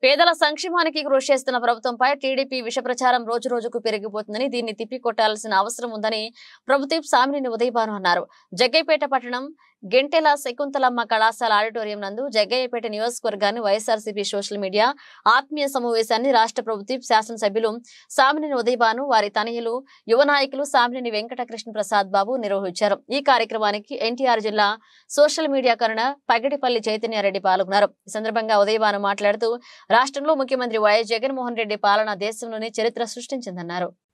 పేదల సంక్షేమానికి కృషి చేస్తున్న ప్రభుత్వంపై టీడీపీ విష ప్రచారం రోజు రోజుకు పెరిగిపోతుందని దీన్ని తిప్పికొట్టాల్సిన అవసరం ఉందని ప్రభుత్వ సామినేని ఉదయభాను అన్నారు జగ్గైపేట పట్టణం గెంటెల శకుంతలమ్మ కళాశాల ఆడిటోరియం నందు జగ్గయ్యపేట నియోజకవర్గాన్ని వైఎస్ఆర్సీపీ సోషల్ మీడియా ఆత్మీయ సమావేశాన్ని రాష్ట్ర ప్రభుత్వ శాసనసభ్యులు సామినేని ఉదయభాను వారి తనయులు యువ నాయకులు సామినేని వెంకటకృష్ణ ప్రసాద్ బాబు నిర్వహించారు ఈ కార్యక్రమానికి ఎన్టీఆర్ జిల్లా సోషల్ మీడియా కరుణ పగిడిపల్లి చైతన్యారెడ్డి పాల్గొన్నారు ఈ సందర్భంగా ఉదయభాను మాట్లాడుతూ రాష్ట్రంలో ముఖ్యమంత్రి వైఎస్ జగన్మోహన్ రెడ్డి పాలన దేశంలోనే చరిత్ర సృష్టించిందన్నారు